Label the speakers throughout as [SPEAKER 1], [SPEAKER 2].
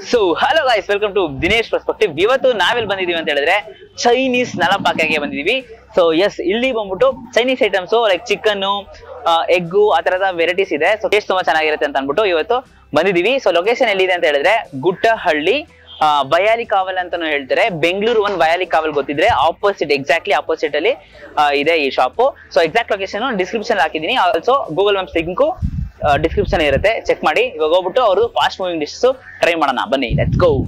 [SPEAKER 1] so hello guys welcome to Dinesh perspective ಇವತ್ತು ನಾವೆಲ್ಲಿ ಬಂದಿದೀವಿ ಅಂತ ಹೇಳಿದ್ರೆ ಚೈನೀಸ್ ನಲಪಾಕಗೆ ಬಂದಿದೀವಿ ಸೊ ಎಸ್ ಇಲ್ಲಿ ಬಂದ್ಬಿಟ್ಟು Chinese items like chicken egg ಆ ತರದ ವೆರೈಟೀಸ್ ಇದೆ ಸೊ ಟೇಸ್ಟ್ ತುಂಬಾ ಚೆನ್ನಾಗಿರುತ್ತೆ ಅಂತ ಅನ್ಬಿಟ್ಟು ಇವತ್ತು ಬಂದಿದೀವಿ ಸೊ ಲೊಕೇಶನ್ ಎಲ್ಲಿದೆ ಅಂತ ಹೇಳಿದ್ರೆ ಗುಟ್ಟಹಳ್ಳಿ ಆ, ಬಯಾಲಿ ಕಾವಲ್ ಅಂತಾನು ಹೇಳ್ತಾರೆ ಬೆಂಗಳೂರು ಒನ್ ಬಯಾಲಿ ಕಾವಲ್ ಗೊತ್ತಿದ್ರೆ ಆಪೋಸಿಟ್ ಎಕ್ಸಾಕ್ಟ್ಲಿ ಆಪೋಸಿಟ್ ಅಲ್ಲಿ ಆ, ಇದೆ ಈ shop so exact location description ಹಾಕಿದೀನಿ also Google maps link description ಇರುತ್ತೆ ಚೆಕ್ ಮಾಡಿ ಇವಾಗ ಹೋಗ್ಬಿಟ್ಟು ಅವರು ಫಾಸ್ಟ್ ಮೂವಿಂಗ್ ಡಿಶಸ್ ಟ್ರೈ ಮಾಡೋಣ ಬನ್ನಿ ಲೆಟ್ಸ್ ಗೋ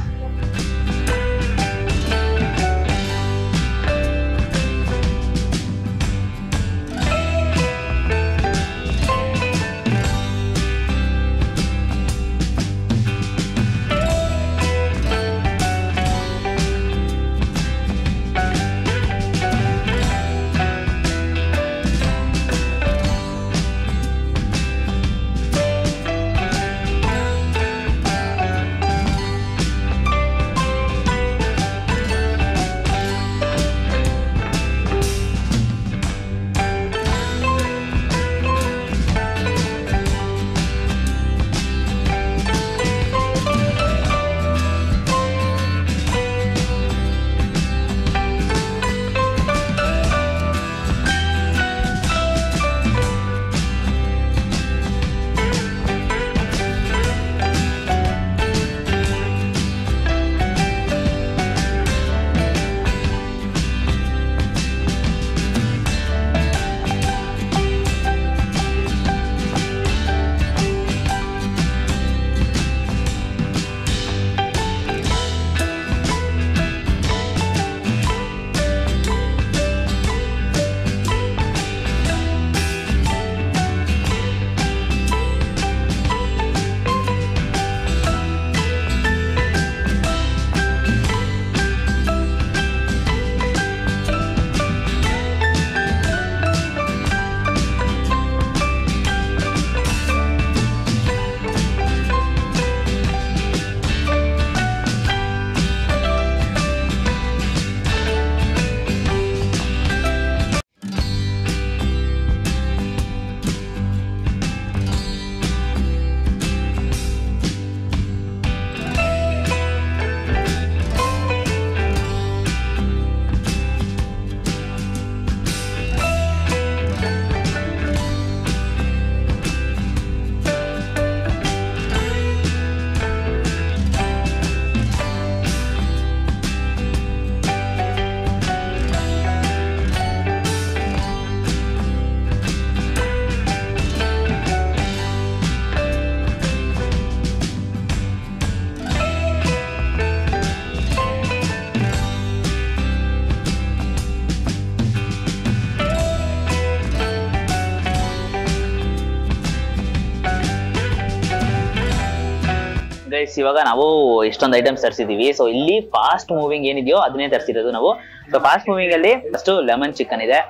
[SPEAKER 1] ಗೈಸ್ ಇವಾಗ ನಾವು ಎಷ್ಟೊಂದು ಐಟಮ್ಸ್ ತರಿಸಿದೀವಿ ಸೊ ಇಲ್ಲಿ ಫಾಸ್ಟ್ ಮೂವಿಂಗ್ ಏನಿದೆಯೋ ಅದನ್ನೇ ತರಿಸಿರೋದು ನಾವು ಸೊ ಫಾಸ್ಟ್ ಮೂವಿಂಗ್ ಅಲ್ಲಿ ಫಸ್ಟ್ ಲೆಮನ್ ಚಿಕನ್ ಇದೆ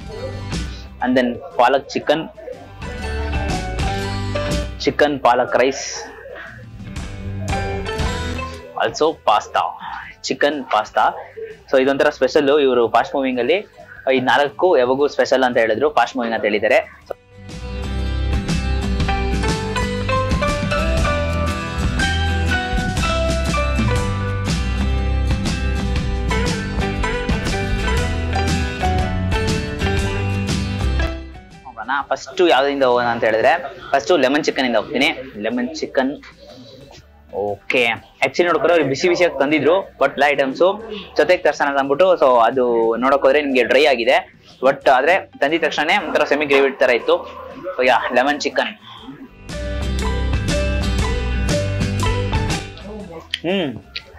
[SPEAKER 1] and then palak chicken chicken palak rice also pasta chicken pasta so ಇದೊಂಥರ ಸ್ಪೆಷಲ್ ಇವರು ಫಾಸ್ಟ್ ಮೂವಿಂಗ್ ಅಲ್ಲಿ ಈ ನಾಲ್ಕು ಯಾವಾಗೂ ಸ್ಪೆಷಲ್ ಅಂತ ಹೇಳಿದ್ರು ಫಾಸ್ಟ್ ಮೂವಿಂಗ್ ಅಂತ ಹೇಳಿದ್ದಾರೆ So, ಹೋಗೋಣ ಫಸ್ಟ್ ಯಾವ್ದಿಂದ ಹೋಗೋಣ ಅಂತ ಹೇಳಿದ್ರೆ ಫಸ್ಟ್ ಲೆಮನ್ ಚಿಕನ್ ಇಂದ ಹೋಗ್ತೀನಿ ಲೆಮನ್ ಚಿಕನ್ ಓಕೆ ಆಕ್ಚುಲಿ ನೋಡ್ಕೊರೋ ಅವ್ರು ಬಿಸಿ ಬಿಸಿಯಾಗಿ ತಂದಿದ್ರು ಬಟ್ ಎಲ್ಲ ಐಟಮ್ಸು ಜೊತೆಗೆ ತರ್ಸೋಣ ಅಂತ ಅಂದ್ಬಿಟ್ಟು ಸೊ ಅದು ನೋಡಕ್ ಹೋದ್ರೆ ನಿಮ್ಗೆ ಡ್ರೈ ಆಗಿದೆ ಬಟ್ ಆದ್ರೆ ತಂದಿದ ತಕ್ಷಣ ಒಂಥರ ಸೆಮಿ ಗ್ರೇವಿ ತರ ಇತ್ತು so yeah lemon chicken hmm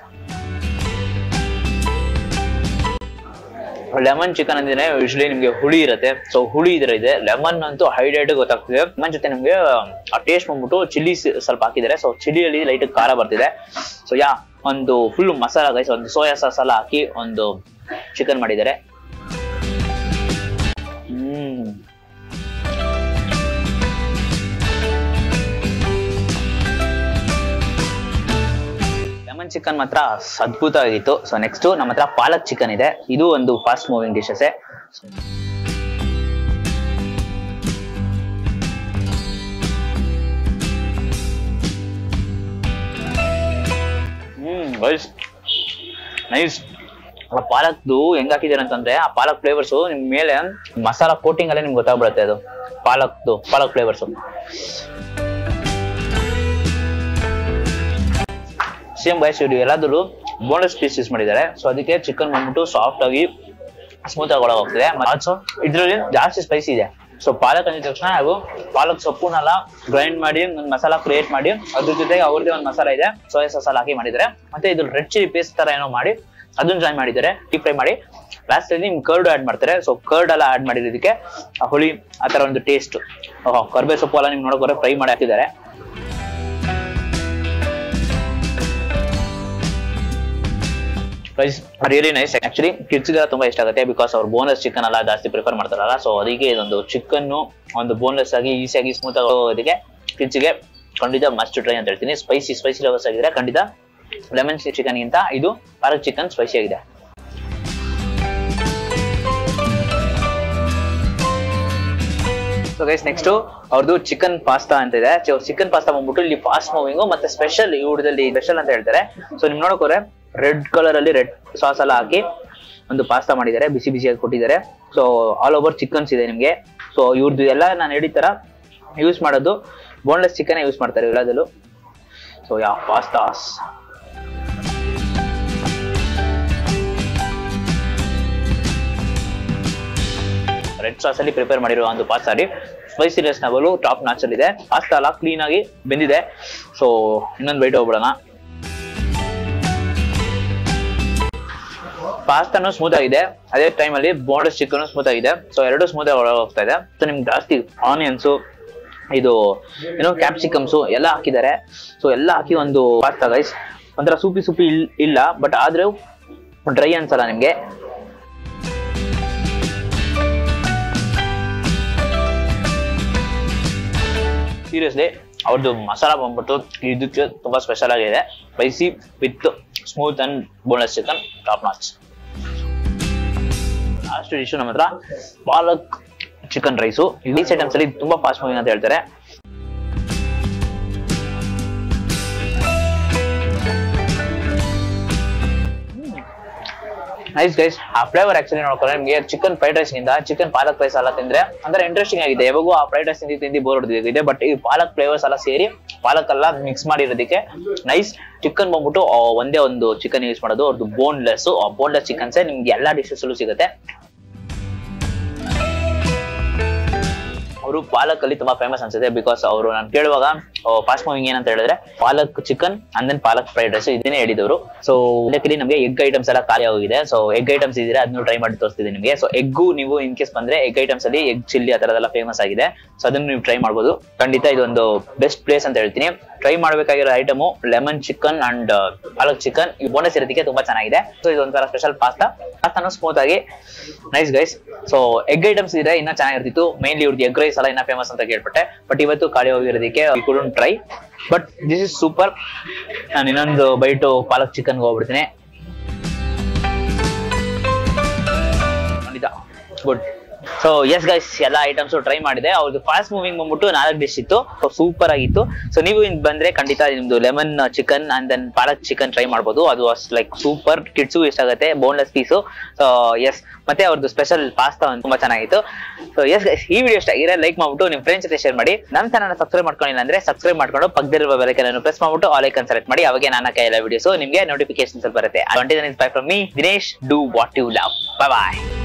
[SPEAKER 1] lemon chicken ಅಂದ್ರೆ ಯೂಶಲಿ ನಿಮ್ಗೆ ಹುಳಿ ಇರುತ್ತೆ ಸೊ ಹುಳಿ ಇದ್ರೆ ಇದೆ ಲೆಮನ್ ಅಂತೂ ಹೈಲೈಟ್ ಗೊತ್ತಾಗ್ತಿದೆ ಲೆಮನ್ ಜೊತೆ ನಿಮ್ಗೆ ಆ ಟೇಸ್ಟ್ ಬಂದ್ಬಿಟ್ಟು ಚಿಲ್ಲಿ ಸ್ವಲ್ಪ ಹಾಕಿದ್ದಾರೆ ಸೊ ಚಿಲ್ಲಿಯಲ್ಲಿ ಲೈಟ್ ಖಾರ ಬರ್ತಿದೆ ಸೊ ಯಾ ಒಂದು ಫುಲ್ ಮಸಾಲ ಗೈಸ್ ಒಂದು ಸೋಯಾ ಸಾಸ್ ಎಲ್ಲ ಹಾಕಿ ಒಂದು ಚಿಕನ್ ಮಾಡಿದ್ದಾರೆ ಹ್ಮ್ ಲೆಮನ್ ಚಿಕನ್ ಮಾತ್ರ ಅದ್ಭುತ ಆಗಿತ್ತು ಸೊ ನೆಕ್ಸ್ಟ್ ನಮ್ಮ ಹತ್ರ ಪಾಲಕ್ ಚಿಕನ್ ಇದೆ ಇದು ಒಂದು fast moving dishes guys nice ಆ ಪಾಲಕ್ದು ಹೆಂಗ್ ಹಾಕಿದಾರೆ ಅಂತಂದ್ರೆ ಆ ಪಾಲಕ್ ಫ್ಲೇವರ್ಸ್ ನಿಮ್ ಮೇಲೆ ಮಸಾಲಾ ಕೋಟಿಂಗ್ ಅಲ್ಲೇ ನಿಮ್ಗೆ ಗೊತ್ತಾಗ್ಬಿಡುತ್ತೆ ಅದು ಪಾಲಕ್ದು ಪಾಲಕ್ ಫ್ಲೇವರ್ಸ್ ಸೇಮ್ ಗೈಸ್ ಇವ್ರು ಎಲ್ಲಾದ್ರು ಬೋನಸ್ ಪೀಸ್ ಯೂಸ್ ಮಾಡಿದ್ದಾರೆ ಸೊ ಅದಕ್ಕೆ ಚಿಕನ್ ಬಂದ್ಬಿಟ್ಟು ಸಾಫ್ಟ್ ಆಗಿ ಸ್ಮೂತ್ ಆಗಿ ಒಳಗೋಗ್ತದೆ ಆಲ್ಸೋ ಇದ್ರಲ್ಲಿ ಜಾಸ್ತಿ ಸ್ಪೈಸಿ ಇದೆ ಸೊ ಪಾಲಕ್ ಅಂದಿದ ತಕ್ಷಣ ಹಾಗೂ ಪಾಲಕ್ ಸೊಪ್ಪುನೆಲ್ಲ ಗ್ರೈಂಡ್ ಮಾಡಿ ಒಂದು ಮಸಾಲ ಕ್ರಿಯೇಟ್ ಮಾಡಿ ಅದ್ರ ಜೊತೆಗೆ ಅವ್ರದೇ ಒಂದು ಮಸಾಲ ಇದೆ ಸೋಯಾ ಸಾಸ್ ಹಾಕಿ ಮಾಡಿದ್ದಾರೆ ಮತ್ತೆ ಇದು ರೆಡ್ ಚಿಲ್ಲಿ ಪೇಸ್ಟ್ ತರ ಏನೋ ಮಾಡಿ ಅದನ್ನ ಜಾಯಿನ್ ಮಾಡಿದ್ದಾರೆ ಡೀಪ್ ಫ್ರೈ ಮಾಡಿ ಲಾಸ್ಟ್ ಅಲ್ಲಿ ನಿಮ್ ಕರ್ಡ್ ಆಡ್ ಮಾಡ್ತಾರೆ ಸೊ ಕರ್ಡ್ ಎಲ್ಲ ಆಡ್ ಮಾಡಿರೋದಕ್ಕೆ ಆ ಹುಳಿ ಆ ತರ ಒಂದು ಟೇಸ್ಟ್ ಕರ್ಬೇ ಸೊಪ್ಪು ಎಲ್ಲ ನಿಮ್ಗೆ ನೋಡೋಕೆ ಫ್ರೈ ಮಾಡಿ ಹಾಕಿದ್ದಾರೆ ಪ್ರೈಸ್ ರಿಯಲಿ ನೈಸ್ ಆಕ್ಚುಲಿ ಕಿಡ್ಸ್ಗೆಲ್ಲ ತುಂಬಾ ಇಷ್ಟ ಆಗುತ್ತೆ ಬಿಕಾಸ್ ಅವ್ರು ಬೋನಸ್ ಚಿಕನ್ ಎಲ್ಲ ಜಾಸ್ತಿ ಪ್ರಿಫರ್ ಮಾಡ್ತಾರಲ್ಲ ಸೊ ಅದಕ್ಕೆ ಇದೊಂದು ಚಿಕನ್ ಒಂದು ಬೋನ್ಲೆಸ್ ಆಗಿ ಈಸಿಯಾಗಿ ಸ್ಮೂತ್ ಆಗೋದಕ್ಕೆ ಕಿಡ್ಸ್ಗೆ ಖಂಡಿತ ಮಸ್ಟ್ ಟ್ರೈ ಅಂತ ಹೇಳ್ತೀನಿ ಸ್ಪೈಸಿ ಸ್ಪೈಸಿ ಲವರ್ಸ್ ಆಗಿದ್ರೆ ಖಂಡಿತ ಲೆಮನ್ ಚಿಕನ್ ಗಿಂತ ಇದು ಪಾಲಕ್ ಚಿಕನ್ ಸ್ಪೈಸಿ ಆಗಿದೆ ಸೊ ಗೈಸ್ ನೆಕ್ಸ್ಟ್ ಅವ್ರದ್ದು ಚಿಕನ್ ಪಾಸ್ತಾ ಅಂತ ಇದೆ ಚಿಕನ್ ಪಾಸ್ತಾ ಬಂದ್ಬಿಟ್ಟು ಇಲ್ಲಿ ಫಾಸ್ಟ್ ಮೂವಿಂಗ್ ಮತ್ತೆ ಸ್ಪೆಷಲ್ ಇವ್ರದಲ್ಲಿ ಸ್ಪೆಷಲ್ ಅಂತ ಹೇಳ್ತಾರೆ ಸೊ ನಿಮ್ ನೋಡಕೋರೆ ರೆಡ್ ಕಲರ್ ಅಲ್ಲಿ ರೆಡ್ ಸಾಸ್ ಎಲ್ಲ ಹಾಕಿ ಒಂದು ಪಾಸ್ತಾ ಮಾಡಿದ್ದಾರೆ ಬಿಸಿ ಬಿಸಿಯಾಗಿ ಕೊಟ್ಟಿದ್ದಾರೆ ಸೊ ಆಲ್ ಓವರ್ ಚಿಕನ್ಸ್ ಇದೆ ನಿಮ್ಗೆ ಸೊ ಇವ್ರದ್ದು ಎಲ್ಲ ನಾನು ಹೇಳಿದ ತರ ಯೂಸ್ ಮಾಡೋದು ಬೋನ್ಲೆಸ್ ಚಿಕನ್ ಯೂಸ್ ಮಾಡ್ತಾರೆ ಎಲ್ಲದಲ್ಲೂ so yeah pastas red sauce ಅಲ್ಲಿ ಪ್ರಿಪೇರ್ ಮಾಡಿರುವ ಒಂದು ಪಾಸ್ತಾ ಅಲ್ಲಿ ಸ್ಪೈಸಿನೆಸ್ ಲೆವೆಲ್ ಟಾಪ್ ನಾಚ್ ಅಲ್ಲಿ ಇದೆ ಪಾಸ್ತಾ ಎಲ್ಲ ಕ್ಲೀನ್ ಆಗಿ ಬೆಂದಿದೆ ಸೊ ಇನ್ನೊಂದು ಬೈಟ್ ಹೋಗ್ಬಿಡೋಣ ಪಾಸ್ತಾನು ಸ್ಮೂತ್ ಆಗಿದೆ ಅದೇ ಟೈಮ್ ಅಲ್ಲಿ ಬೋನಸ್ ಚಿಕನ್ ಸ್ಮೂತ್ ಆಗಿದೆ ಸೊ ಎರಡು ಸ್ಮೂತ್ ಆಗಿ ಒಳಗೆ ಹೋಗ್ತಾ ಇದೆ ಸೊ ನಿಮ್ಗೆ ಜಾಸ್ತಿ ಆನಿಯನ್ಸು ಇದು ಏನೋ ಕ್ಯಾಪ್ಸಿಕಮ್ಸು ಎಲ್ಲ ಹಾಕಿದ್ದಾರೆ ಸೊ ಎಲ್ಲ ಹಾಕಿ ಒಂದು ಪಾಸ್ತಾ ಗೈಸ್ ಒಂಥರ ಸೂಪಿ ಸೂಪಿ ಇಲ್ ಇಲ್ಲ ಬಟ್ ಆದ್ರೆ ಡ್ರೈ ಅನ್ಸಲ್ಲ ನಿಮ್ಗೆ ಸೀರಿಯಸ್ಲಿ ಅವ್ರದ್ದು ಮಸಾಲ ಬಂದ್ಬಿಟ್ಟು ಇದಕ್ಕೆ ತುಂಬಾ ಸ್ಪೆಷಲ್ ಆಗಿದೆ spicy with smooth and boneless chicken top notch last dish ನಮ್ಮ ಹತ್ರ ಪಾಲಕ್ ಚಿಕನ್ ರೈಸು ಈ ಐಟಮ್ಸ್ ಅಲ್ಲಿ ತುಂಬಾ ಫಾಸ್ಟ್ ಮೂವಿಂಗ್ ಅಂತ ಹೇಳ್ತಾರೆ ನೈಸ್ ಗೈಸ್ ಆ ಫ್ಲೇವರ್ ಆಕ್ಚುಲಿ ನೋಡ್ಕೊಂಡ್ರೆ ನಿಮಗೆ ಚಿಕನ್ ಫ್ರೈಡ್ ರೈಸ್ ಗಿಂತ ಚಿಕನ್ ಪಾಲಕ್ ರೈಸ್ ಎಲ್ಲ ತಿಂದ್ರೆ ಅಂದ್ರೆ ಇಂಟ್ರೆಸ್ಟಿಂಗ್ ಆಗಿದೆ ಯಾವಾಗೂ ಆ ಫ್ರೈಡ್ ರೈಸ್ ತಿಂದು ತಿಂದು ಬೋರ್ ಹೊಡೆದಿದೆ ಬಟ್ ಈ ಪಾಲಕ್ ಫ್ಲೇವರ್ಸ್ ಎಲ್ಲ ಸೇರಿ ಪಾಲಕ್ ಎಲ್ಲ ಮಿಕ್ಸ್ ಮಾಡಿರೋದಕ್ಕೆ ನೈಸ್ ಚಿಕನ್ ಬಂದ್ಬಿಟ್ಟು ಆ, ಒಂದೇ ಒಂದು ಚಿಕನ್ ಯೂಸ್ ಮಾಡೋದು ಅವ್ರದ್ದು ಬೋನ್ಲೆಸ್ ಆ ಬೋನ್ಲೆಸ್ ಚಿಕನ್ಸೇ ನಿಮ್ಗೆ ಎಲ್ಲಾ ಡಿಶಸ್ ಅಲ್ಲೂ ಸಿಗುತ್ತೆ ಅವರು ಪಾಲಕ್ ಅಲ್ಲಿ ತುಂಬಾ ಫೇಮಸ್ ಅನ್ಸುತ್ತೆ ಬಿಕಾಸ್ ಅವರು ನಾನು ಕೇಳುವಾಗ ಫಾಸ್ಟ್ ಮೂವಿಂಗ್ ಏನಂತ ಹೇಳಿದ್ರೆ palak chicken and then palak fried rice ಇದನ್ನೇ ಹೇಳಿದವರು ಸೊ ಇದಕ್ಕೆ ನಮಗೆ ಎಗ್ ಐಟಮ್ಸ್ ಎಲ್ಲ ಖಾಲಿ ಆಗಿದೆ ಸೊ ಎಗ್ ಐಟಮ್ಸ್ ಇದ್ರೆ ಅದನ್ನು ಟ್ರೈ ಮಾಡಿ ತೋರಿಸ್ತಿದ್ದೀನಿ ನಿಮಗೆ ಸೊ ಎಗ್ಗು ನೀವು ಇನ್ ಕೇಸ್ ಬಂದ್ರೆ ಎಗ್ ಐಟಮ್ಸ್ ಅಲ್ಲಿ ಎಗ್ ಚಿಲ್ಲಿ ಆ ತರದೆಲ್ಲ ಫೇಮಸ್ ಆಗಿದೆ ಸೊ ಅದನ್ನು ನೀವು ಟ್ರೈ ಮಾಡ್ಬೋದು ಖಂಡಿತ ಇದೊಂದು ಬೆಸ್ಟ್ ಪ್ಲೇಸ್ ಅಂತ ಹೇಳ್ತೀನಿ ಟ್ರೈ ಮಾಡ್ಬೇಕಾಗಿರೋ item lemon chicken and palak chicken ಈ ಬೋನಸ್ ಇರೋದಕ್ಕೆ ತುಂಬಾ ಚೆನ್ನಾಗಿದೆ ಸೊ ಇದೊಂಥರ ಸ್ಪೆಷಲ್ ಪಾಸ್ತಾ ಪಾಸ್ತಾನು ಸ್ಮೂತ್ ಆಗಿ nice guys so egg items ಇದ್ರೆ ಇನ್ನ ಚೆನ್ನಾಗಿರ್ತಿತ್ತು ಮೈನ್ಲಿ ಇವ್ರದ್ದು ಎಗ್ ರೈಸ್ ಎಲ್ಲ ಇನ್ನ ಫೇಮಸ್ ಅಂತ ಕೇಳ್ಪಟ್ಟೆ ಬಟ್ ಇವತ್ತು ಖಾಲಿ ಹೋಗಿರೋದಕ್ಕೆ couldn't try but this is super ನಾನು ಇನ್ನೊಂದು ಬೈಟು ಪಾಲಕ್ ಚಿಕನ್ಗೆ ಹೋಗ್ಬಿಡ್ತೀನಿ ಖಂಡಿತ ಗುಡ್ ಸೊ ಎಸ್ ಗೈಸ್ ಎಲ್ಲ ಐಟಮ್ಸ್ ಟ್ರೈ ಮಾಡಿದೆ ಅವ್ರದ್ದು ಫಾಸ್ಟ್ ಮೂವಿಂಗ್ ಬಂದ್ಬಿಟ್ಟು ನಾಲ್ಕು ಡಿಶ್ ಇತ್ತು ಸೂಪರ್ ಆಗಿತ್ತು ಸೊ ನೀವು ಇನ್ ಬಂದ್ರೆ ಖಂಡಿತ ನಿಮ್ದು lemon chicken and then palak chicken try ಮಾಡ್ಬೋದು ಅದು ಅಷ್ಟು ಲೈಕ್ ಸೂಪರ್ ಕಿಡ್ಸು ಇಷ್ಟ ಆಗುತ್ತೆ ಬೋನ್ಲೆಸ್ ಪೀಸು ಸೊ ಎಸ್ ಮತ್ತೆ ಅವ್ರದ್ದು ಸ್ಪೆಷಲ್ ಪಾಸ್ತಾ ಒಂದು ತುಂಬಾ ಚೆನ್ನಾಗಿತ್ತು ಸೊ ಎಸ್ ಗೈಸ್ ಈ ವಿಡಿಯೋ ಇಷ್ಟ ಆಗಿದ್ರೆ ಲೈಕ್ ಮಾಡ್ಬಿಟ್ಟು ನಿಮ್ ಫ್ರೆಂಡ್ಸ್ ಜೊತೆ ಶೇರ್ ಮಾಡಿ ನಮ್ಮ ಚಾನಲ್ ಸಬ್ಸ್ಕ್ರೈಬ್ ಮಾಡ್ಕೊಂಡಿಲ್ಲ ಅಂದ್ರೆ ಸಬ್ಸ್ಕ್ರೈಬ್ ಮಾಡ್ಕೊಂಡು ಪಕ್ಕದಲ್ಲಿರುವ ಬೆಲಕನ್ನು ಪ್ರೆಸ್ ಮಾಡ್ಬಿಟ್ಟು ಆಲ್ ಐಕನ್ ಸೆಲೆಕ್ಟ್ ಮಾಡಿ ಅವಾಗ ನನ್ನ ಕೈ ಎಲ್ಲ ವಿಡಿಯೋಸ್ ನಿಮಗೆ ನೋಟಿಫಿಕೇಶನ್ಸ್ ಬರುತ್ತೆ bye from me Dinesh do what you love bye bye